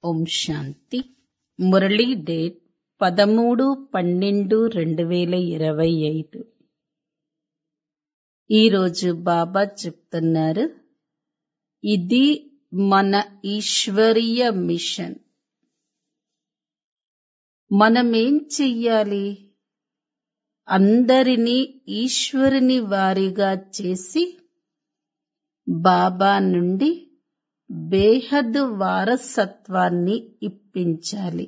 ఓం శాంతి Murali date పదమూడు పన్నెండు రెండు వేల ఇరవై ఐదు ఈరోజు బాబా చెప్తున్నారు ఇది మన ఈశ్వరీయ మిషన్ మనమేం చెయ్యాలి అందరినీ ఈశ్వరుని వారిగా చేసి బాబా నుండి బేహద్ వారసత్వాన్ని ఇప్పించాలి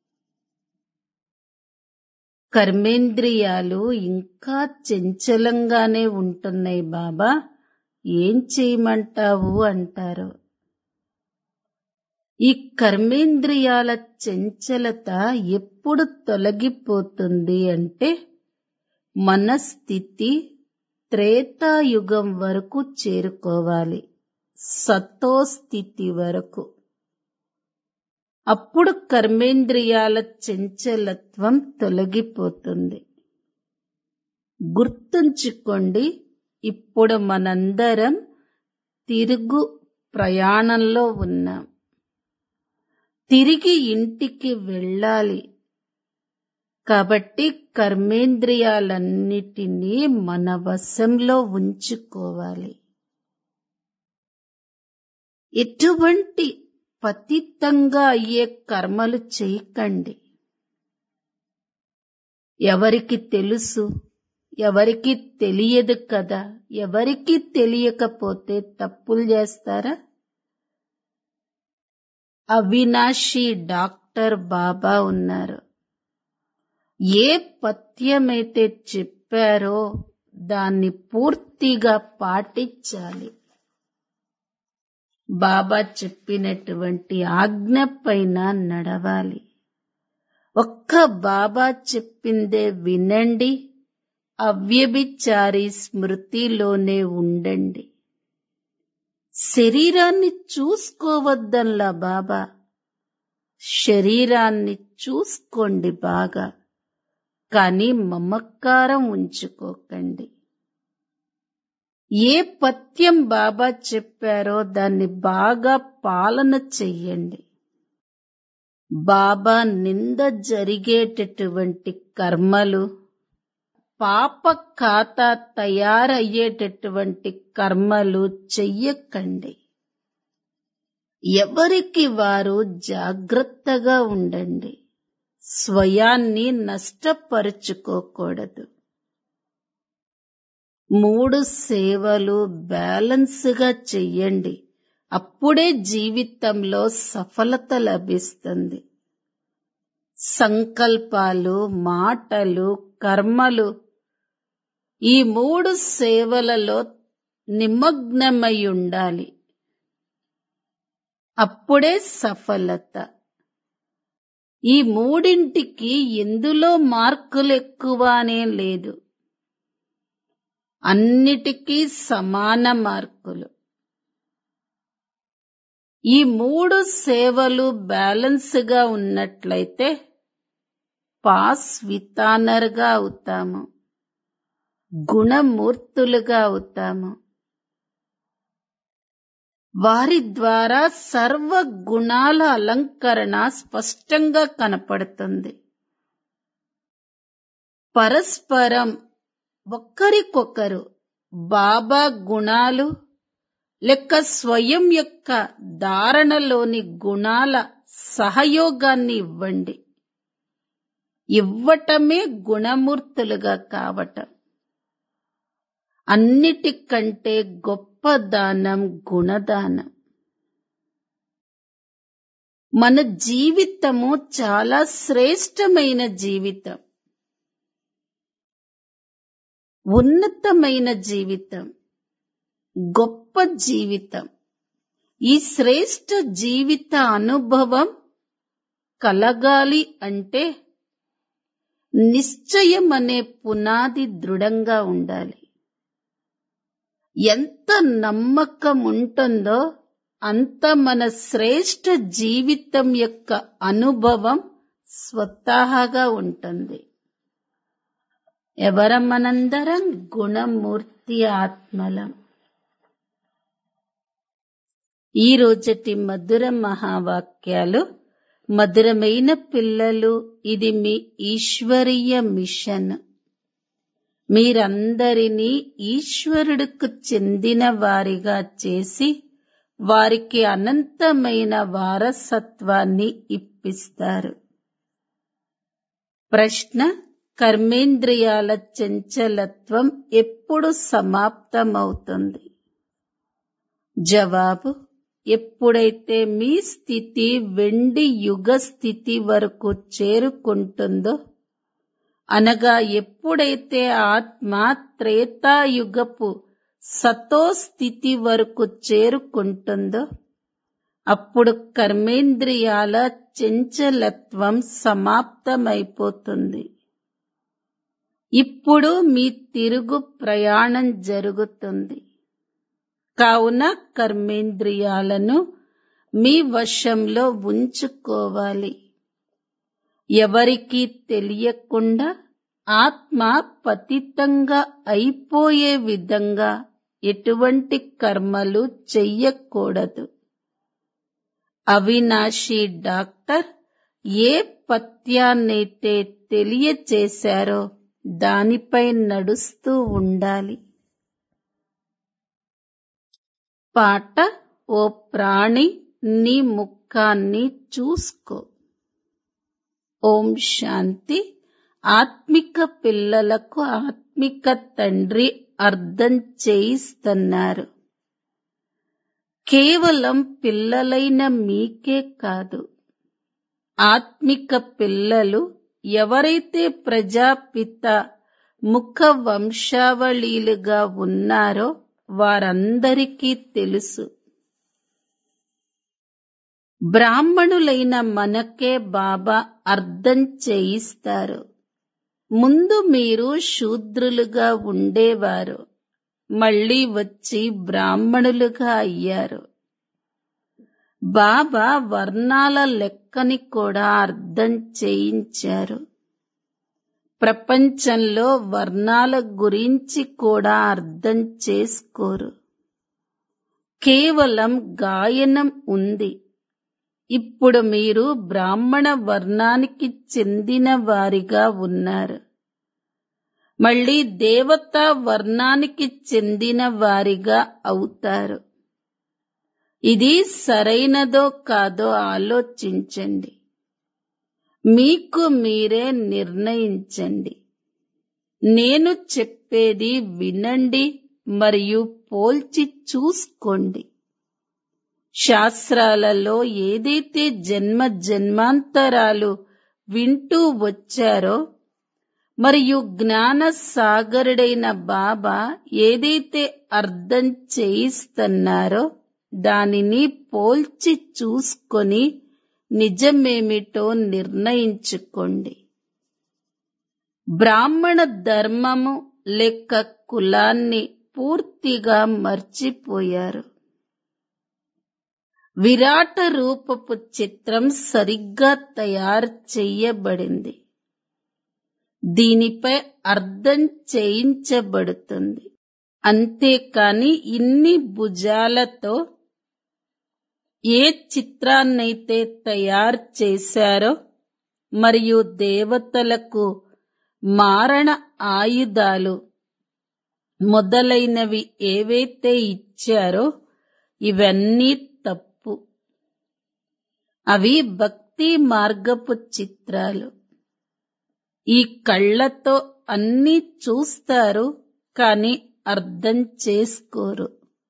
కర్మేంద్రియాలు ఇంకా చంచలంగానే ఉంటున్నాయి బాబా ఏం చేయమంటావు అంటారు ఈ కర్మేంద్రియాల చంచలత ఎప్పుడు తొలగిపోతుంది అంటే మన స్థితి త్రేతాయుగం వరకు చేరుకోవాలి సతో స్థితి వరకు అప్పుడు కర్మేంద్రియాల చంచలత్వం తొలగిపోతుంది గుర్తుంచుకోండి ఇప్పుడు మనందరం తిరుగు ప్రయాణంలో ఉన్నాం తిరిగి ఇంటికి వెళ్ళాలి కాబట్టి కర్మేంద్రియాలన్నిటినీ మన వశంలో ఉంచుకోవాలి ఎటువంటి పతితంగా అయ్యే కర్మలు చేయకండి ఎవరికి తెలుసు ఎవరికి తెలియదు కదా ఎవరికి తెలియకపోతే తప్పులు చేస్తారా అవినాశి డాక్టర్ బాబా ఉన్నారు ఏ పథ్యమైతే చెప్పారో దాన్ని పూర్తిగా పాటించాలి బాబా చెప్పినటువంటి ఆజ్ఞ పైన నడవాలి ఒక్క బాబా చెప్పిందే వినండి అవ్యభిచారి స్మృతిలోనే ఉండండి శరీరాన్ని చూసుకోవద్దల్లా బాబా శరీరాన్ని చూసుకోండి బాగా కానీ మమకారం ఉంచుకోకండి ఏ పథ్యం బాబా చెప్పారో దాన్ని బాగా పాలన చెయ్యండి బాబా నింద జరిగేటటువంటి కర్మలు పాప ఖాతా తయారయ్యేటటువంటి కర్మలు చెయ్యకండి ఎవరికి వారు జాగ్రత్తగా ఉండండి స్వయాన్ని నష్టపరుచుకోకూడదు మూడు సేవలు బ్యాలెన్స్గా చెయ్యండి అప్పుడే జీవితంలో సఫలత లభిస్తుంది సంకల్పాలు మాటలు కర్మలు ఈ మూడు సేవలలో నిమగ్నమై ఉండాలి అప్పుడే సఫలత ఈ మూడింటికి ఎందులో మార్కులు ఎక్కువ అనే లేదు అన్నిటికీ సమాన మార్కులు ఈ మూడు సేవలు బ్యాలెన్స్ గా ఉన్నట్లయితే పాస్ వితానర్గా అవుతాము గుణమూర్తులుగా అవుతాము వారి ద్వారా సర్వ గుణాల అలంకరణ స్పష్టంగా కనపడుతుంది పరస్పరం ఒక్కరికొకరు బాబా గుణాలు లెక్క స్వయం యొక్క ధారణలోని గుణాల సహయోగాన్ని ఇవ్వండి ఇవ్వటమే గుణమూర్తులుగా కావటం అన్నిటికంటే గొప్ప దానం గుణదానం మన జీవితము చాలా శ్రేష్టమైన జీవితం ఉన్నతమైన జీవితం గొప్ప జీవితం ఈ శ్రేష్ట జీవిత అనుభవం కలగాలి అంటే నిశ్చయం అనే పునాది దృఢంగా ఉండాలి ఎంత నమ్మకం ఉంటుందో అంత మన శ్రేష్ట జీవితం యొక్క అనుభవం స్వతహాగా ఉంటుంది ఎవరం మనందరం గుణమూర్తి ఆత్మలం ఈ రోజటి మధుర మహావాక్యాలు మధురమైన పిల్లలు ఇది మీ ఈశ్వరీయ మిషన్ మీరందరినీ ఈశ్వరుడుకు చెందిన వారిగా చేసి వారికి అనంతమైన వారసత్వాన్ని ఇప్పిస్తారు ప్రశ్న కర్మేంద్రియాల చంచలత్వం ఎప్పుడు సమాప్తమవుతుంది జవాబు ఎప్పుడైతే మీ స్థితి వెండి యుగ స్థితి వరకు చేరుకుంటుందో అనగా ఎప్పుడైతే ఆత్మ త్రేతాయుగపు సతో స్థితి వరకు చేరుకుంటుందో అప్పుడు కర్మేంద్రియాల చంచలత్వం సమాప్తమైపోతుంది ఇప్పుడు మీ తిరుగు ప్రయాణం జరుగుతుంది కావున కర్మేంద్రియాలను మీ వశంలో ఉంచుకోవాలి ఎవరికీ తెలియకుండా ఆత్మ పతితంగా అయిపోయే విధంగా ఎటువంటి కర్మలు చెయ్యకూడదు అవినాశి డాక్టర్ ఏ పత్యాన్నైతే తెలియచేశారో దానిపై నడుస్తూ ఉండాలి పాట ఓ ప్రాణి నీ ముఖాన్ని చూసుకో ఓం శాంతి ఆత్మిక పిల్లలకు ఆత్మిక తండ్రి అర్థం చేయిస్తున్నారు కేవలం పిల్లలైన మీకే కాదు ఆత్మిక పిల్లలు ఎవరైతే ప్రజాపిత ముఖ వంశావళీలుగా ఉన్నారో వారందరికీ తెలుసు బ్రాహ్మణులైన మనకే బాబా అర్థం చేయిస్తారు ముందు మీరు శూద్రులుగా ఉండేవారు మళ్ళీ వచ్చి బ్రాహ్మణులుగా అయ్యారు బాబా వర్ణాల లెక్కని కూడా అర్థం చేయించారు ప్రపంచంలో వర్ణాల గురించి కూడా అర్థం చేసుకోరు కేవలం గాయనం ఉంది ఇప్పుడు మీరు బ్రాహ్మణ వర్ణానికి చెందిన వారిగా ఉన్నారు మళ్ళీ దేవతా వర్ణానికి చెందిన వారిగా అవుతారు ఇది సరైనదో కాదో ఆలోచించండి మీకు మీరే నిర్ణయించండి నేను చెప్పేది వినండి మరియు పోల్చి చూసుకోండి శాస్త్రాలలో ఏదైతే జన్మ జన్మాంతరాలు వింటూ వచ్చారో మరియు జ్ఞాన సాగరుడైన బాబా ఏదైతే అర్థం చేయిస్తున్నారో దానిని పోల్చి చూసుకొని నిజమేమిటో నిర్ణయించుకోండి బ్రాహ్మణ ధర్మము లెక్క కులాన్ని పూర్తిగా మర్చిపోయారు విరాట రూపపు చిత్రం సరిగ్గా తయారు చెయ్యబడింది దీనిపై అర్థం చేయించబడుతుంది అంతేకాని ఇన్ని భుజాలతో ఏ చిత్రాన్నైతే తయారు చేశారో మరియు దేవతలకు మారణ ఆయుధాలు మొదలైనవి ఏవైతే ఇచ్చారో ఇవన్నీ తప్పు అవి భక్తి మార్గపు చిత్రాలు ఈ కళ్ళతో అన్నీ చూస్తారు కాని అర్థం చేసుకోరు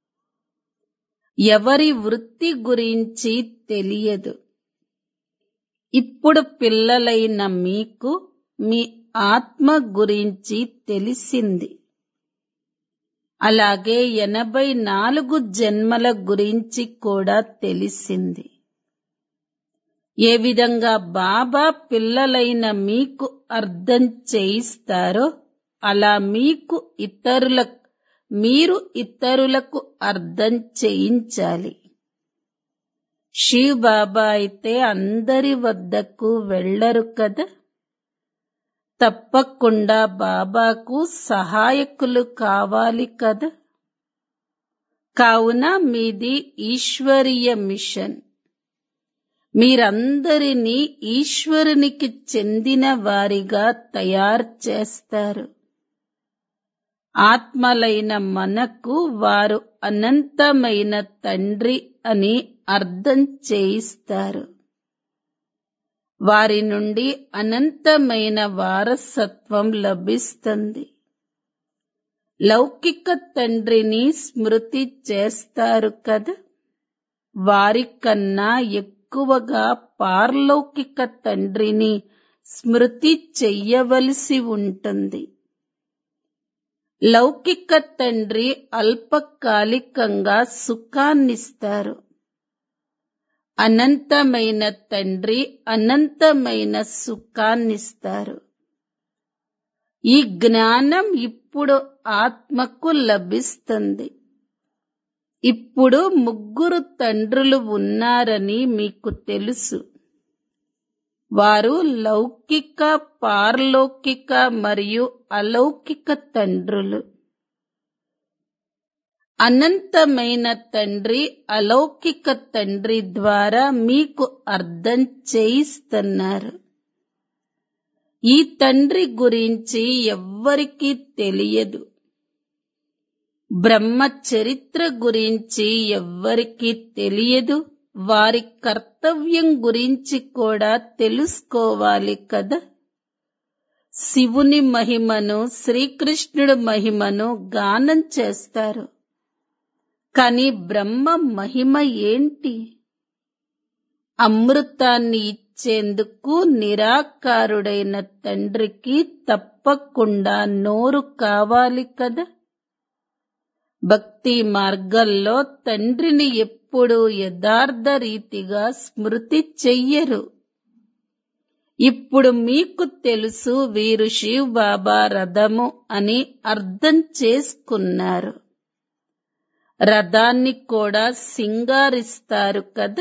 ఎవరి వృత్తి గురించి తెలియదు ఇప్పుడు పిల్లలైన మీకు మీ ఆత్మ గురించి తెలిసింది అలాగే ఎనభై నాలుగు జన్మల గురించి కూడా తెలిసింది ఏ విధంగా బాబా పిల్లలైన మీకు అర్థం చేయిస్తారో అలా మీకు ఇతరుల మీరు ఇతరులకు అర్థం చేయించాలి శివ్ బాబా అయితే అందరి వద్దకు వెళ్ళరు కదా తప్పకుండా బాబాకు సహాయకులు కావాలి కదా కావున మీది ఈశ్వరీయ మిషన్ మీరందరినీ ఈశ్వరునికి చెందిన వారిగా తయారు చేస్తారు ఆత్మలైన మనకు వారు అనంతమైన తండ్రి అని అర్థం చేయిస్తారు వారి నుండి అనంతమైన వారసత్వం లభిస్తుంది లౌకిక తండ్రిని స్మృతి చేస్తారు కదా వారికన్నా ఎక్కువగా పార్లౌకిక తండ్రిని స్మృతి చెయ్యవలసి ఉంటుంది లౌకిక తండ్రి అల్పకాలికంగా సుఖాన్నిస్తారు అనంతమైన తండ్రి అనంతమైన సుఖాన్నిస్తారు ఈ జ్ఞానం ఇప్పుడు ఆత్మకు లభిస్తుంది ఇప్పుడు ముగ్గురు తండ్రులు ఉన్నారని మీకు తెలుసు వారు లౌకిక పారలౌకిక మరియు అలౌకిక తండ్రులు అనంతమైన తండ్రి అలౌకిక తండ్రి ద్వారా మీకు అర్థం చేయిస్తున్నారు ఈ తండ్రి గురించి ఎవ్వరికీ తెలియదు బ్రహ్మ చరిత్ర గురించి ఎవ్వరికీ తెలియదు వారి కర్తవ్యం గురించి కూడా తెలుసుకోవాలి కదా శివుని మహిమను శ్రీకృష్ణుడి మహిమను గానం చేస్తారు కాని బ్రహ్మ మహిమ ఏంటి అమృతాన్ని ఇచ్చేందుకు నిరాకారుడైన తండ్రికి తప్పకుండా నోరు కావాలి కదా భక్తి మార్గంలో తండ్రిని ఎప్పుడూ యథార్థ రీతిగా స్మృతి చెయ్యరు ఇప్పుడు మీకు తెలుసు వీరు శివ్ బాబా రథము అని అర్థం చేసుకున్నారు రథాన్ని కూడా సింగారిస్తారు కదా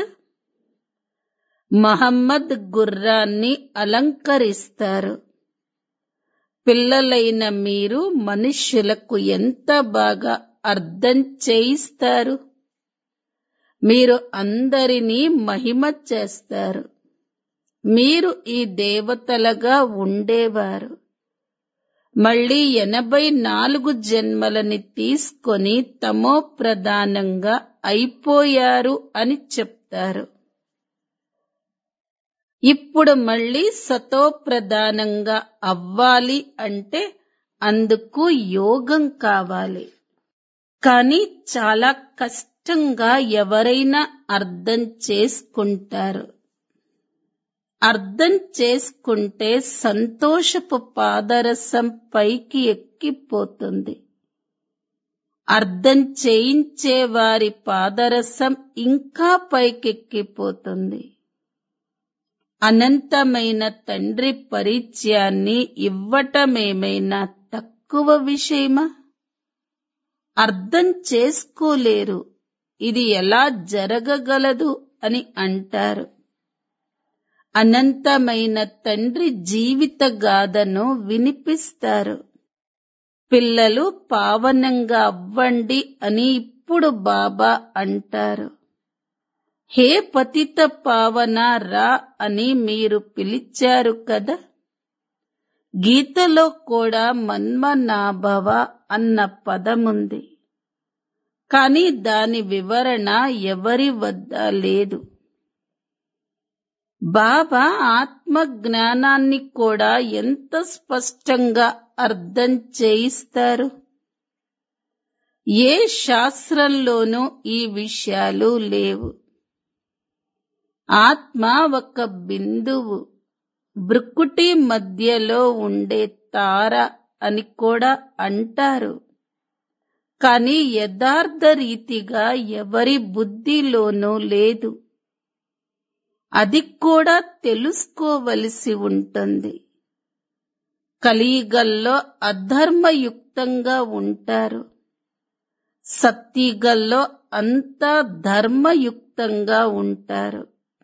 మహమ్మద్ గుర్రాన్ని అలంకరిస్తారు పిల్లలైన మీరు మనుష్యులకు ఎంత బాగా అర్థం చేయిస్తారు మీరు అందరినీ మహిమ చేస్తారు మీరు ఈ దేవతలుగా ఉండేవారు మళ్ళీ ఎనభై నాలుగు జన్మలని తీసుకొని తమో ప్రధానంగా అయిపోయారు అని చెప్తారు ఇప్పుడు మళ్ళీ సతో ప్రధానంగా అవ్వాలి అంటే అందుకు యోగం కావాలి కానీ చాలా కష్టంగా ఎవరైనా అర్థం చేసుకుంటారు అర్థం చేసుకుంటే సంతోషపు పాదరసం పైకి ఎక్కిపోతుంది అర్థం చేయించే వారి పాదరసం ఇంకా పైకెక్కిపోతుంది అనంతమైన తండ్రి పరిచయాన్ని ఇవ్వటమేమైనా తక్కువ విషయమా అర్థం చేసుకోలేరు ఇది ఎలా జరగగలదు అని అంటారు అనంతమైన తండ్రి జీవిత గాథను వినిపిస్తారు పిల్లలు పావనంగా అవ్వండి అని ఇప్పుడు బాబా అంటారు హే పతిత పావన రా అని మీరు పిలిచారు కదా గీతలో కూడా మన్మనాభవ అన్న పదముంది కానీ దాని వివరణ ఎవరి వద్ద లేదు బాబా ఆత్మ జ్ఞానాన్ని కూడా ఎంత స్పష్టంగా అర్థం చేయిస్తారు ఏ శాస్త్రంలోనూ ఈ విషయాలు లేవు ఆత్మ ఒక బిందువు బ్రుక్కుటి మధ్యలో ఉండే తార అని కూడా అంటారు కానీ యథార్థ రీతిగా ఎవరి బుద్ధిలోనూ లేదు అది కూడా తెలుసుకోవలసి ఉంటుంది కలియుగల్లో అధర్మయుక్తంగా ఉంటారు సత్యుగల్లో అంతా ధర్మయుక్తంగా ఉంటారు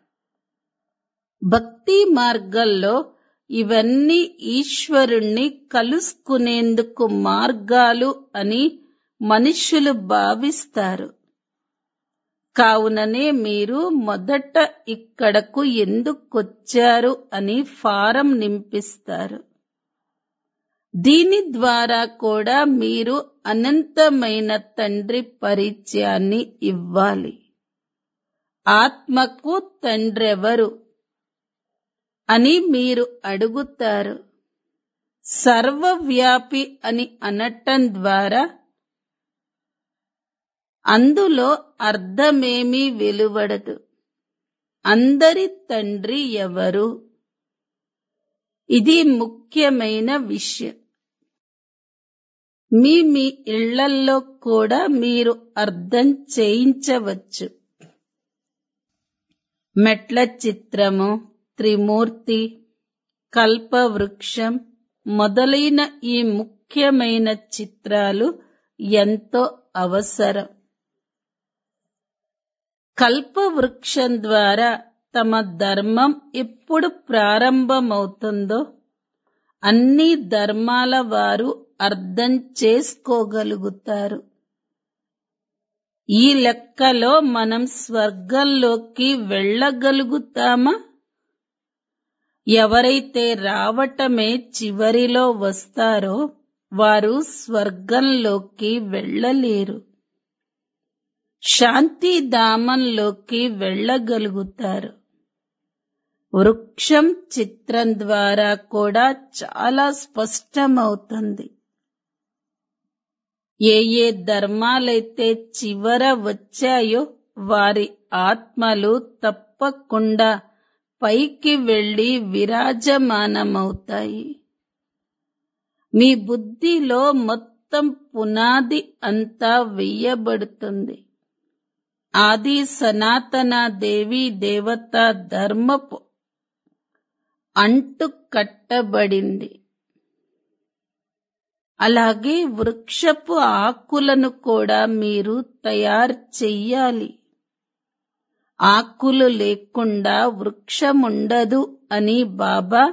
భక్తి మార్గంలో ఇవన్నీ ఈశ్వరుణ్ణి కలుసుకునేందుకు మార్గాలు అని మనుష్యులు భావిస్తారు కావుననే మీరు మొదట ఇక్కడకు ఎందుకొచ్చారు అని ఫారం నింపిస్తారు దీని ద్వారా కూడా మీరు అనంతమైన తండ్రి పరిచయాన్ని ఇవ్వాలి ఆత్మకు తండ్రెవరు అని మీరు అడుగుతారు సర్వవ్యాపి అని అనటం ద్వారా అందులో అర్థమేమీ వెలువడదు అందరి తండ్రి ఎవరు ఇది ముఖ్యమైన విషయం మీ మీ ఇళ్లల్లో కూడా మీరు అర్థం చేయించవచ్చు మెట్ల చిత్రము త్రిమూర్తి కల్పవృక్షం మొదలైన ఈ ముఖ్యమైన చిత్రాలు ఎంతో అవసరం కల్పవృక్షం ద్వారా తమ ధర్మం ఎప్పుడు ప్రారంభమవుతుందో అన్ని ధర్మాల వారు అర్థం చేసుకోగలుగుతారు ఈ లెక్కలో మనం స్వర్గంలోకి వెళ్ళగలుగుతామా ఎవరైతే రావటమే చివరిలో వస్తారో వారు స్వర్గంలోకి వెళ్ళలేరు శాంతిధామంలోకి వెళ్ళగలుగుతారు వృక్షం చిత్రం ద్వారా కూడా చాలా స్పష్టమవుతుంది ఏ ఏ ధర్మాలైతే చివర వచ్చాయో వారి ఆత్మలు తప్పకుండా పైకి వెళ్లి విరాజమానమవుతాయి మీ బుద్ధిలో మొత్తం పునాది అంతా వెయ్యబడుతుంది ఆది సనాతన దేవి దేవత ధర్మపు అంటు కట్టబడింది అలాగే వృక్షపు ఆకులను కూడా మీరు తయారు చెయ్యాలి ఆకులు లేకుండా వృక్షముండదు అని బాబా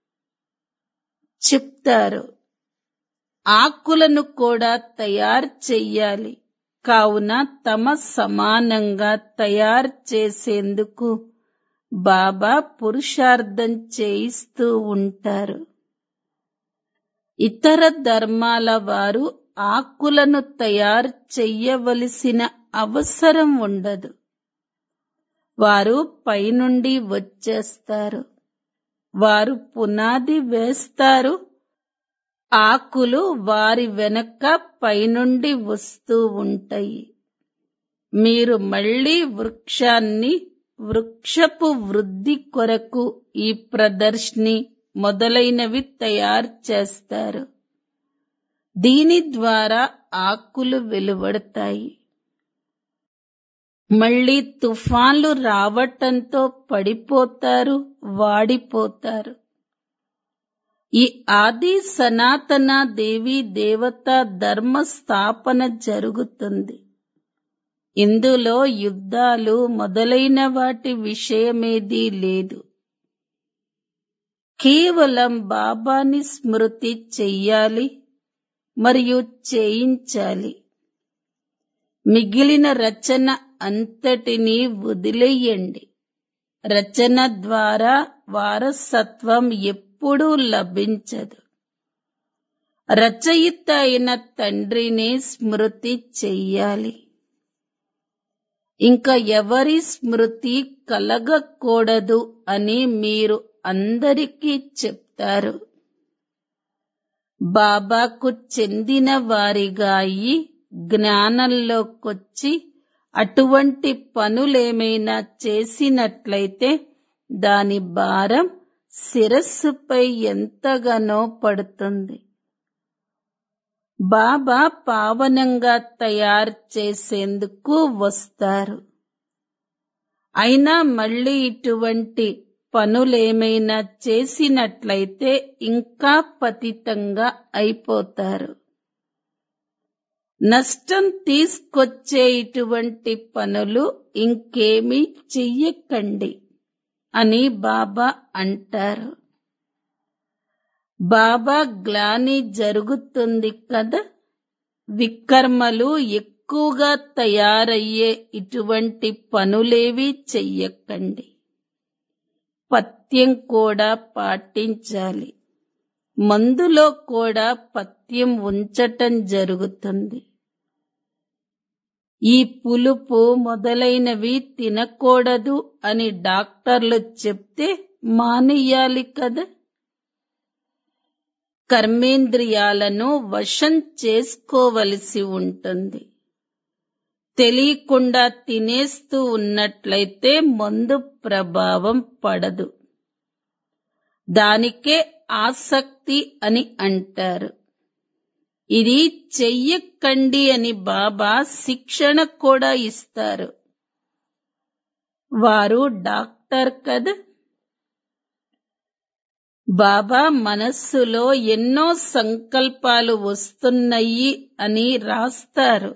చెప్తారు ఆకులను కూడా తయారు చెయ్యాలి కావున తమ సమానంగా తయారు చేసేందుకు బాబా పురుషార్థం చేయిస్తూ ఉంటారు ఇతర ధర్మాల వారు ఆకులను తయారు చెయ్యవలసిన అవసరం ఉండదు వారు పైనుండి వచ్చేస్తారు వారు పునాది వేస్తారు ఆకులు వారి వెనక పైనుండి వస్తూ ఉంటాయి మీరు మళ్ళీ వృక్షాన్ని వృక్షపు వృద్ధి కొరకు ఈ ప్రదర్శిని మొదలైనవి తయారు చేస్తారు దీని ద్వారా ఆకులు వెలువడతాయి మళ్ళీ తుఫాన్లు రావటంతో పడిపోతారు వాడిపోతారు ఈ ఆది సనాతన దేవి దేవత ధర్మ స్థాపన జరుగుతుంది ఇందులో యుద్ధాలు మొదలైన వాటి విషయమేదీ లేదు కేవలం బాబాని స్మృతి చెయ్యాలి మరియు చేయించాలి మిగిలిన రచన అంతటినీ వదిలేయండి రచన ద్వారా వారసత్వం ఎప్పుడూ లభించదు రచయిత అయిన తండ్రిని స్మృతి చెయ్యాలి ఇంకా ఎవరి స్మృతి కలగకూడదు అని మీరు అందరికీ చెప్తారు బాబాకు చెందిన వారిగా అయి జ్ఞానంలోకొచ్చి అటువంటి పనులేమైనా చేసినట్లయితే దాని భారం శిరస్సుపై ఎంతగానో పడుతుంది బాబా పావనంగా తయారు చేసేందుకు వస్తారు అయినా మళ్ళీ ఇటువంటి పనులేమైనా చేసినట్లయితే ఇంకా పతితంగా అయిపోతారు నష్టం తీసుకొచ్చే ఇటువంటి పనులు ఇంకేమీ చెయ్యకండి అని బాబా అంటారు బాబా గ్లాని జరుగుతుంది కదా వికర్మలు ఎక్కువ ఎక్కువగా తయారయ్యే ఇటువంటి పనులేవి చెయ్యకండి పథ్యం కూడా పాటించాలి మందులో కూడా పథ్యం ఉంచటం జరుగుతుంది ఈ పులుపు మొదలైనవి తినకూడదు అని డాక్టర్లు చెప్తే మానేయాలి కదా కర్మేంద్రియాలను వశం చేసుకోవలసి ఉంటుంది తెలియకుండా తినేస్తూ ఉన్నట్లయితే మందు ప్రభావం పడదు దానికే ఆసక్తి అని అంటారు ఇది చెయ్యకండి అని బాబా శిక్షణ కూడా ఇస్తారు వారు డాక్టర్ కదా బాబా మనస్సులో ఎన్నో సంకల్పాలు వస్తున్నాయి అని రాస్తారు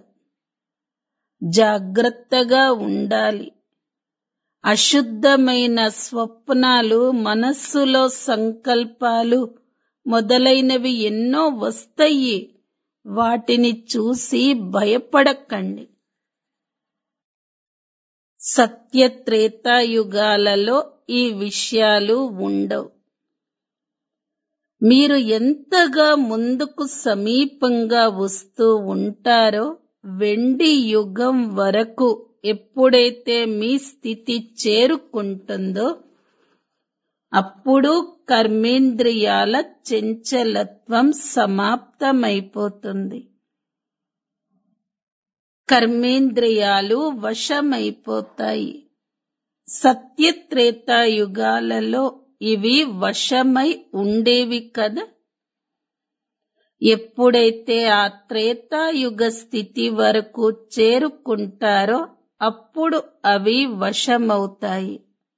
జాగ్రత్తగా ఉండాలి అశుద్ధమైన స్వప్నాలు మనస్సులో సంకల్పాలు మొదలైనవి ఎన్నో వస్తాయి వాటిని చూసి భయపడకండి సత్యత్రేతాయుగాలలో ఈ విషయాలు ఉండవు మీరు ఎంతగా ముందుకు సమీపంగా వస్తూ ఉంటారో వెండి యుగం వరకు ఎప్పుడైతే మీ స్థితి చేరుకుంటుందో అప్పుడు కర్మేంద్రియాల చెంచలత్వం సమాప్తమైపోతుంది కర్మేంద్రియాలు వశమైపోతాయి సత్యత్రేతాయుగాలలో ఇవి వశమై ఉండేవి కదా ఎప్పుడైతే ఆ త్రేతాయుగ స్థితి వరకు చేరుకుంటారో అప్పుడు అవి వశమవుతాయి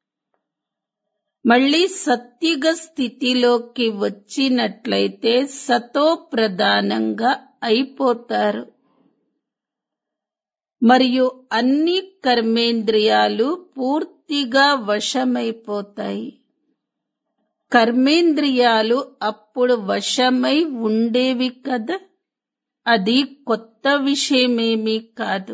మళ్ళీ సత్యుగ స్థితిలోకి వచ్చినట్లయితే సతో ప్రధానంగా అయిపోతారు మరియు అన్ని కర్మేంద్రియాలు పూర్తిగా వశమైపోతాయి కర్మేంద్రియాలు అప్పుడు వశమై ఉండేవి కదా అది కొత్త విషయమేమీ కాదు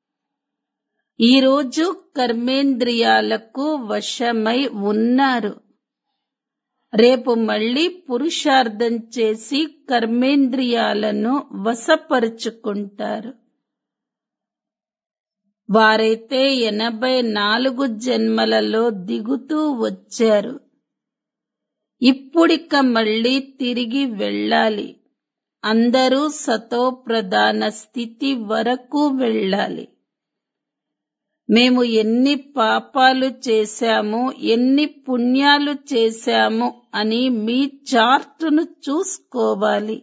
ఈరోజు కర్మేంద్రియాలకు వశమై ఉన్నారు రేపు మళ్ళీ పురుషార్థం చేసి కర్మేంద్రియాలను వశపరుచుకుంటారు వారైతే ఎనభై నాలుగు జన్మలలో దిగుతూ వచ్చారు ఇప్పుడిక మళ్ళీ తిరిగి వెళ్ళాలి అందరూ సతో ప్రధాన స్థితి వరకు వెళ్ళాలి మేము ఎన్ని పాపాలు చేశాము ఎన్ని పుణ్యాలు చేశాము అని మీ చార్టును చూసుకోవాలి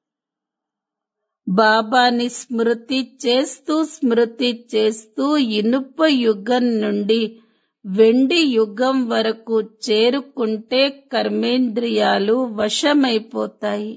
బాబాని స్మృతి చేస్తూ స్మృతి చేస్తూ ఇనుప యుగం నుండి వెండి యుగం వరకు చేరుకుంటే కర్మేంద్రియాలు వశమైపోతాయి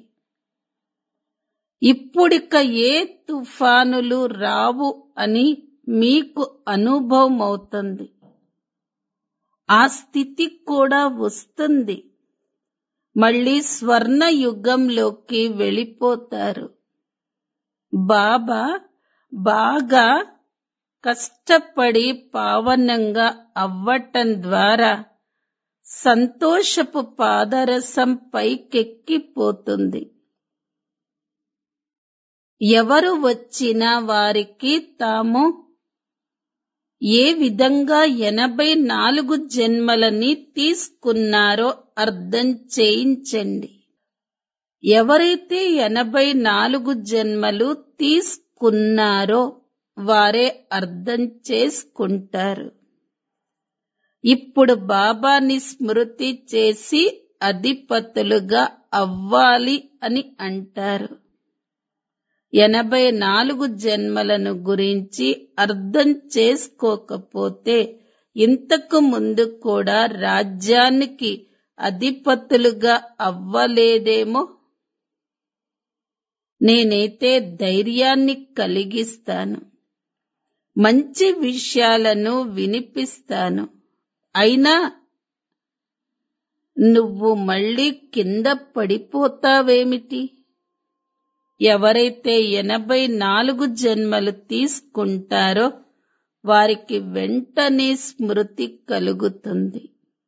ఇప్పుడిక ఏ తుఫానులు రావు అని మీకు అనుభవం అవుతుంది ఆ స్థితి కూడా వస్తుంది మళ్ళీ స్వర్ణ యుగంలోకి వెళ్ళిపోతారు బాబా బాగా కష్టపడి పావనంగా అవ్వటం ద్వారా సంతోషపు పాదరసం పైకెక్కిపోతుంది ఎవరు వచ్చినా వారికి తాము ఏ విధంగా ఎనభై నాలుగు జన్మలని తీసుకున్నారో అర్థం చేయించండి ఎవరైతే ఎనభై నాలుగు జన్మలు తీసుకున్నారో వారే అర్థం చేసుకుంటారు ఇప్పుడు బాబాని స్మృతి చేసి అధిపతులుగా అవ్వాలి అని అంటారు ఎనభై నాలుగు జన్మలను గురించి అర్థం చేసుకోకపోతే ఇంతకు ముందు కూడా రాజ్యానికి అధిపతులుగా అవ్వలేదేమో నేనైతే ధైర్యాన్ని కలిగిస్తాను మంచి విషయాలను వినిపిస్తాను అయినా నువ్వు మళ్ళీ కింద పడిపోతావేమిటి ఎవరైతే ఎనభై నాలుగు జన్మలు తీసుకుంటారో వారికి వెంటనే స్మృతి కలుగుతుంది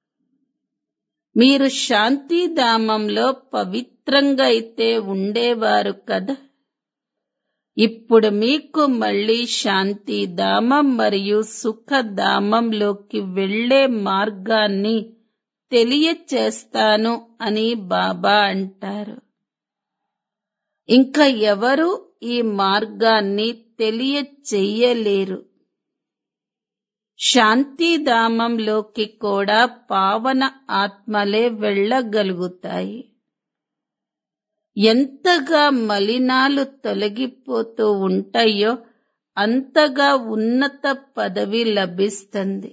మీరు శాంతిధామంలో పవిత్రంగా అయితే ఉండేవారు కదా ఇప్పుడు మీకు మళ్ళీ శాంతిధామం మరియు సుఖధామంలోకి వెళ్లే మార్గాన్ని తెలియచేస్తాను అని బాబా అంటారు ఇంకా ఎవరు ఈ మార్గాన్ని తెలియచెయ్యలేరు శాంతిధామంలోకి కూడా పావన ఆత్మలే వెళ్ళగలుగుతాయి ఎంతగా మలినాలు తొలగిపోతూ ఉంటాయో అంతగా ఉన్నత పదవి లభిస్తుంది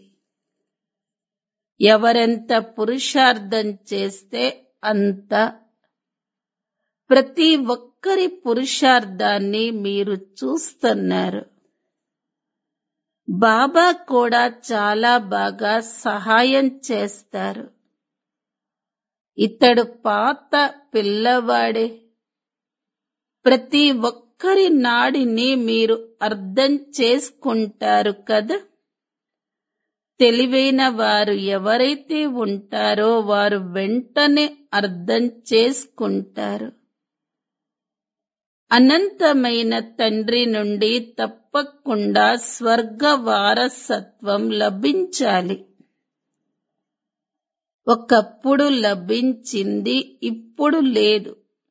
ఎవరెంత పురుషార్థం చేస్తే అంత ప్రతి ఒక్కరి పురుషార్థాన్ని మీరు చూస్తున్నారు బాబా కూడా చాలా బాగా సహాయం చేస్తారు ఇతడు పాత పిల్లవాడే ప్రతి ఒక్కరి నాడిని మీరు అర్థం చేసుకుంటారు కదా తెలివైన వారు ఎవరైతే ఉంటారో వారు వెంటనే అర్థం చేసుకుంటారు అనంతమైన తండ్రి నుండి తప్పకుండా స్వర్గ వారసత్వం లభించాలి ఒకప్పుడు లభించింది ఇప్పుడు లేదు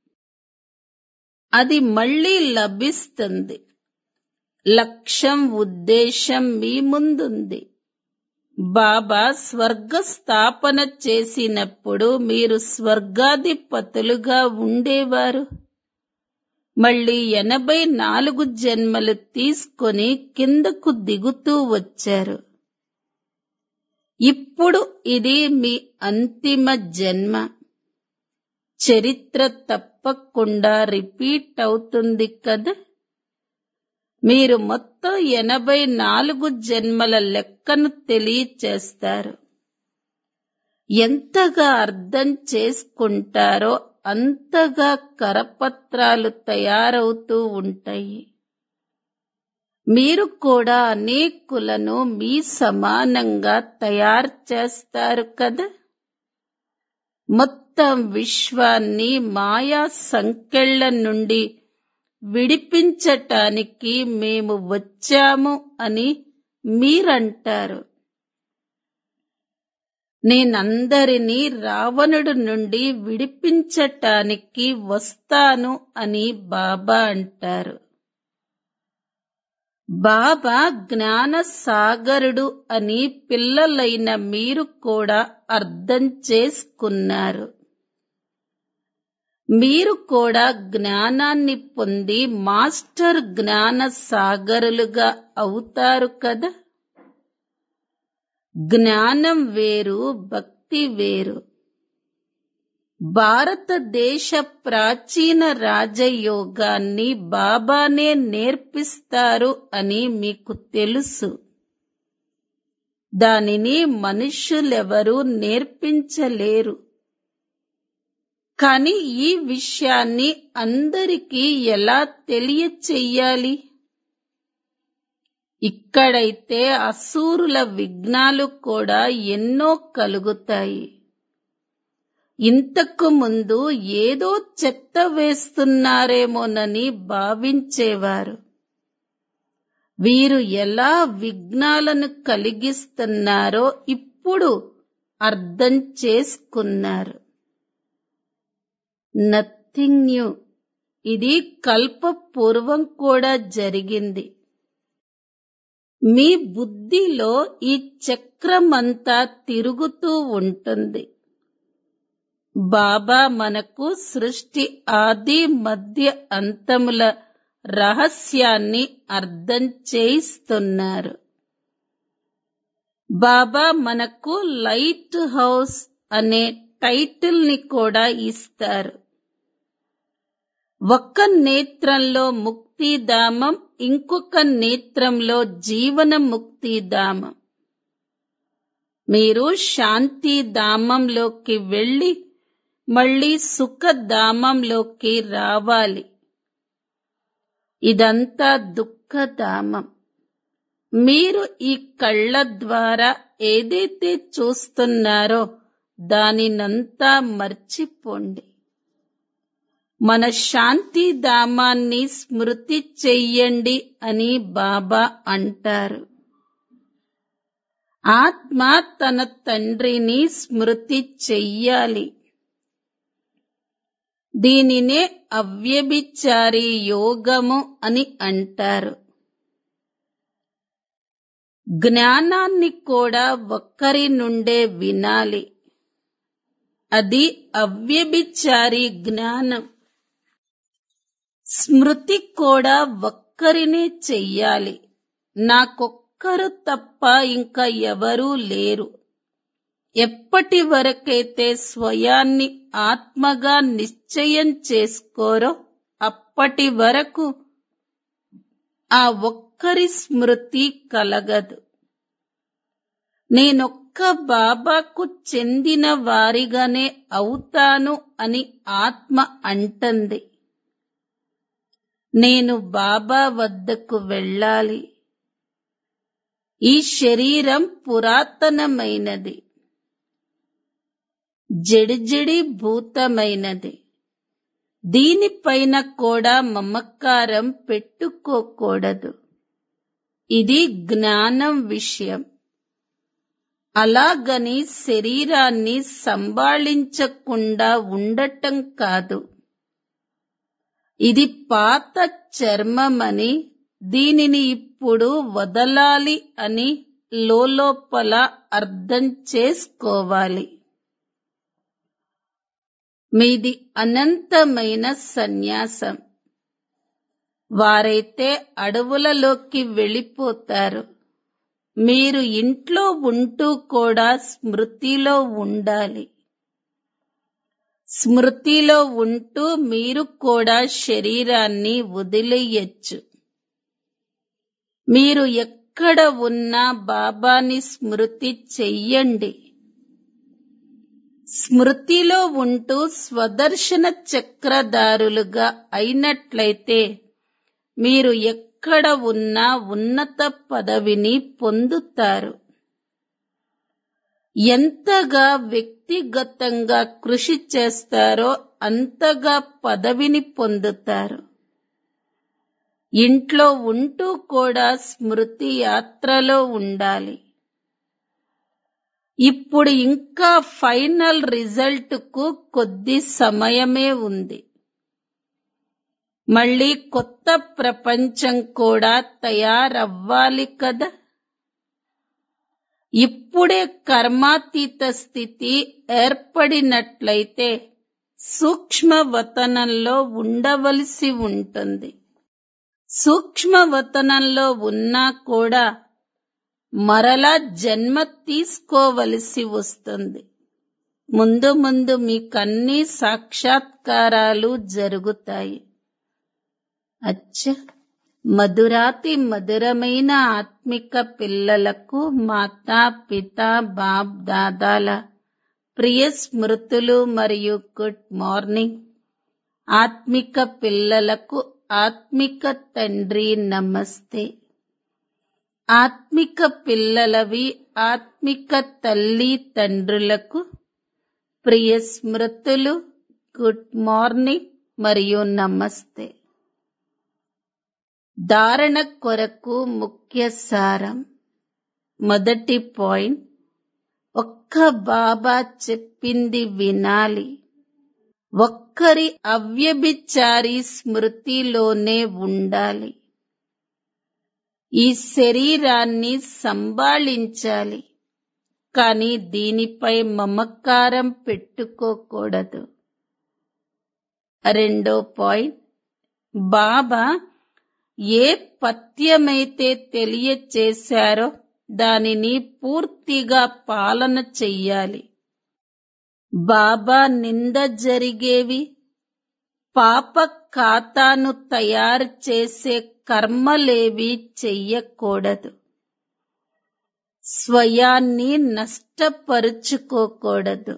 అది మళ్ళీ లభిస్తుంది లక్ష్యం ఉద్దేశం మీ ముందుంది బాబా స్వర్గ స్థాపన చేసినప్పుడు మీరు స్వర్గాధిపతులుగా ఉండేవారు మళ్ళీ ఎనభై నాలుగు జన్మలు తీసుకొని కిందకు దిగుతూ వచ్చారు ఇప్పుడు ఇది మీ అంతిమ జన్మ చరిత్ర తప్పకుండా రిపీట్ అవుతుంది కదా మీరు మొత్తం ఎనభై నాలుగు జన్మల లెక్కను తెలియచేస్తారు ఎంతగా అర్థం చేసుకుంటారో అంతగా కరపత్రాలు తయారవుతూ ఉంటాయి మీరు కూడా అనేకులను మీ సమానంగా తయారు చేస్తారు కదా మొత్తం విశ్వాన్ని మాయా సంకెళ్ల నుండి విడిపించటానికి మేము వచ్చాము అని మీరంటారు నేనందరినీ రావణుడు నుండి విడిపించటానికి వస్తాను అని బాబా అంటారు బాబా జ్ఞాన సాగరుడు అని పిల్లలైన మీరు కూడా అర్థం చేసుకున్నారు మీరు కూడా జ్ఞానాన్ని పొంది మాస్టర్ జ్ఞాన సాగరులుగా అవుతారు కదా జ్ఞానం వేరు భక్తి వేరు భారతదేశ ప్రాచీన రాజయోగాన్ని బాబానే నేర్పిస్తారు అని మీకు తెలుసు దానిని మనుష్యులెవరూ నేర్పించలేరు కానీ ఈ విషయాన్ని అందరికీ ఎలా తెలియచెయ్యాలి ఇక్కడైతే అసూరుల విఘ్నాలు కూడా ఎన్నో కలుగుతాయి ఇంతకు ముందు ఏదో చెత్త వేస్తున్నారేమోనని భావించేవారు వీరు ఎలా విఘ్నాలను కలిగిస్తున్నారో ఇప్పుడు అర్థం చేసుకున్నారు నథింగ్ న్యూ ఇది కల్పపూర్వం కూడా జరిగింది మీ బుద్ధిలో ఈ చక్రమంతా తిరుగుతూ ఉంటుంది బాబా మనకు సృష్టి ఆది మధ్య అంతముల రహస్యాన్ని అర్థం చేయిస్తున్నారు బాబా మనకు లైట్ హౌస్ అనే టైటిల్ ని కూడా ఇస్తారు ఒక్క నేత్రంలో ముక్తిధామం ఇంకొక నేత్రంలో జీవన ముక్తిధామం మీరు శాంతిధామంలోకి వెళ్ళి మళ్ళీ సుఖధామంలోకి రావాలి ఇదంతా దుఃఖధామం మీరు ఈ కళ్ళ ద్వారా ఏదైతే చూస్తున్నారో దానినంతా మర్చిపోండి మన శాంతి ధామాన్ని స్మృతి చెయ్యండి అని బాబా అంటారు ఆత్మ తన తండ్రిని స్మృతి చెయ్యాలి దీనినే అవ్యభిచారి యోగము అని అంటారు జ్ఞానాన్ని కూడా ఒక్కరి నుండే వినాలి అది అవ్యభిచారి జ్ఞానం స్మృతి కూడా ఒక్కరినే చెయ్యాలి నాకొక్కరు తప్ప ఇంకా ఎవరూ లేరు ఎప్పటి వరకైతే స్వయాన్ని ఆత్మగా నిశ్చయం చేసుకోరో అప్పటి వరకు ఆ ఒక్కరి స్మృతి కలగదు నేనొక్క బాబాకు చెందిన వారిగానే అవుతాను అని ఆత్మ అంటుంది నేను బాబా వద్దకు వెళ్ళాలి ఈ శరీరం పురాతనమైనది జడిజడి భూతమైనది దీనిపైన కూడా మమకారం పెట్టుకోకూడదు ఇది జ్ఞానం విషయం అలాగని శరీరాన్ని సంభాళించకుండా ఉండటం కాదు ఇది పాత చర్మమని దీనిని ఇప్పుడు వదలాలి అని లోపల అర్థం చేసుకోవాలి మీది అనంతమైన సన్యాసం వారైతే అడవులలోకి వెళ్ళిపోతారు మీరు ఇంట్లో ఉంటూ కూడా స్మృతిలో ఉండాలి స్మృతిలో ఉంటూ మీరు కూడా శరీరాన్ని వదిలేయచ్చు మీరు ఎక్కడ ఉన్నా బాబాని స్మృతి చెయ్యండి స్మృతిలో ఉంటూ స్వదర్శన చక్రధారులుగా అయినట్లయితే మీరు ఎక్కడ ఉన్నా ఉన్నత పదవిని పొందుతారు ఎంతగా వ్యక్తిగతంగా కృషి చేస్తారో అంతగా పదవిని పొందుతారు ఇంట్లో ఉంటూ కూడా స్మృతి యాత్రలో ఉండాలి ఇప్పుడు ఇంకా ఫైనల్ రిజల్ట్ కు కొద్ది సమయమే ఉంది మళ్ళీ కొత్త ప్రపంచం కూడా తయారవ్వాలి కదా ఇప్పుడే కర్మాతీత స్థితి ఏర్పడినట్లయితే సూక్ష్మవతనంలో ఉండవలసి ఉంటుంది సూక్ష్మవతనంలో ఉన్నా కూడా మరలా జన్మ తీసుకోవలసి వస్తుంది ముందు ముందు మీకన్నీ సాక్షాత్కారాలు జరుగుతాయి అచ్చ మధురాతి మధురమైన ఆత్మిక పిల్లలకు మాతా పిత బాప్ దాదాల ప్రియ స్మృతులు మరియు గుడ్ మార్నింగ్ ఆత్మిక పిల్లలకు ఆత్మిక తండ్రి నమస్తే ఆత్మిక పిల్లలవి ఆత్మిక తల్లి తండ్రులకు ప్రియ స్మృతులు గుడ్ మార్నింగ్ మరియు నమస్తే ధారణ కొరకు ముఖ్య సారం మొదటి పాయింట్ ఒక్క బాబా చెప్పింది వినాలి ఒక్కరి అవ్యభిచారి స్మృతిలోనే ఉండాలి ఈ శరీరాన్ని సంభాళించాలి కానీ దీనిపై మమకారం పెట్టుకోకూడదు రెండో పాయింట్ బాబా ఏ పథ్యమైతే తెలియచేశారో దానిని పూర్తిగా పాలన చెయ్యాలి బాబా నింద జరిగేవి పాప ఖాతాను తయారు చేసే కర్మలేవి చెయ్యకూడదు స్వయాన్ని నష్టపరుచుకోకూడదు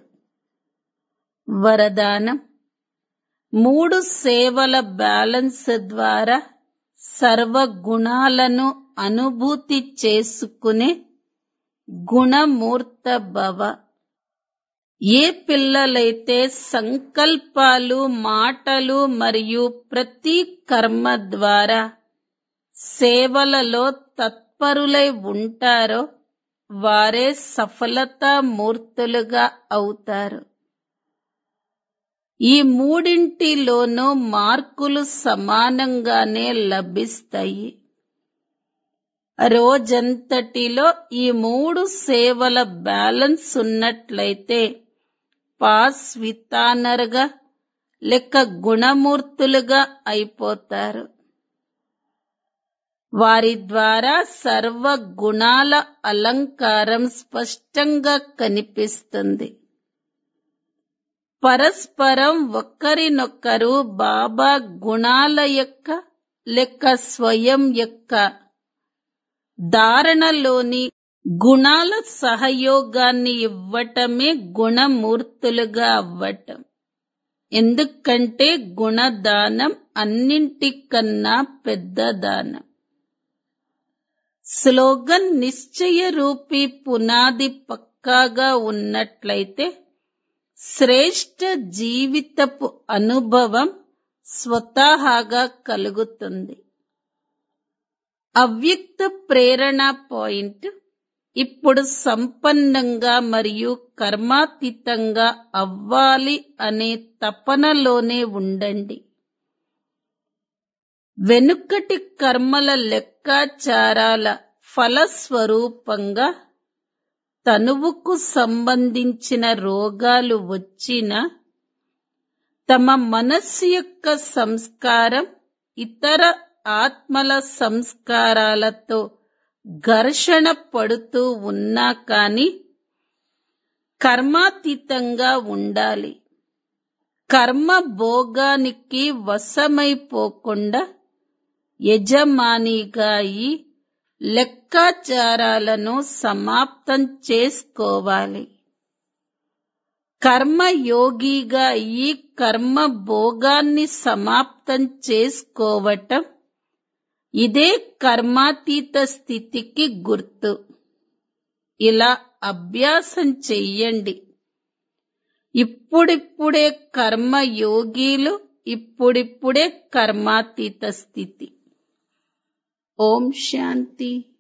వరదానం మూడు సేవల బ్యాలెన్స్ ద్వారా సర్వ గుణాలను అనుభూతి చేసుకునే గుణమూర్త భవ ఏ పిల్లలైతే సంకల్పాలు మాటలు మరియు ప్రతి కర్మ ద్వారా సేవలలో తత్పరులై ఉంటారో వారే సఫలతా మూర్తులుగా అవుతారు ఈ మూడింటిలోనూ మార్కులు సమానంగానే లభిస్తాయి రోజంతటిలో ఈ మూడు సేవల బ్యాలెన్స్ ఉన్నట్లయితే పాస్ వితానర్గా లేక గుణమూర్తులుగా అయిపోతారు వారి ద్వారా సర్వ గుణాల అలంకారం స్పష్టంగా కనిపిస్తుంది పరస్పరం ఒకరినొకరు బాబా గుణాల యొక్క లేక స్వయం యొక్క ధారణలోని గుణాల సహయోగాన్ని ఇవ్వటమే గుణమూర్తులుగా అవ్వటం ఎందుకంటే గుణదానం అన్నింటికన్నా పెద్ద దానం స్లోగన్ నిశ్చయ రూపీ పునాది పక్కాగా ఉన్నట్లయితే శ్రేష్ట జీవితపు అనుభవం స్వతహాగా కలుగుతుంది అవ్యక్త ప్రేరణ పాయింట్ ఇప్పుడు సంపన్నంగా మరియు కర్మాతీతంగా అవ్వాలి అనే తపనలోనే ఉండండి వెనుకటి కర్మల లెక్కాచారాల ఫలస్వరూపంగా తనువుకు సంబంధించిన రోగాలు వచ్చినా తమ మనస్సు యొక్క సంస్కారం ఇతర ఆత్మల సంస్కారాలతో ఘర్షణ పడుతూ ఉన్నా కాని కర్మాతీతంగా ఉండాలి కర్మ భోగానికి వశమైపోకుండా యజమానిగా అయి లెక్కాచారాలను సమాప్తం చేసుకోవాలి కర్మయోగిగా ఈ కర్మ భోగాన్ని సమాప్తం చేసుకోవటం ఇదే కర్మాతీత స్థితికి గుర్తు ఇలా అభ్యాసం చెయ్యండి ఇప్పుడిప్పుడే కర్మయోగిలు ఇప్పుడిప్పుడే కర్మాతీత స్థితి ఓం శాంతి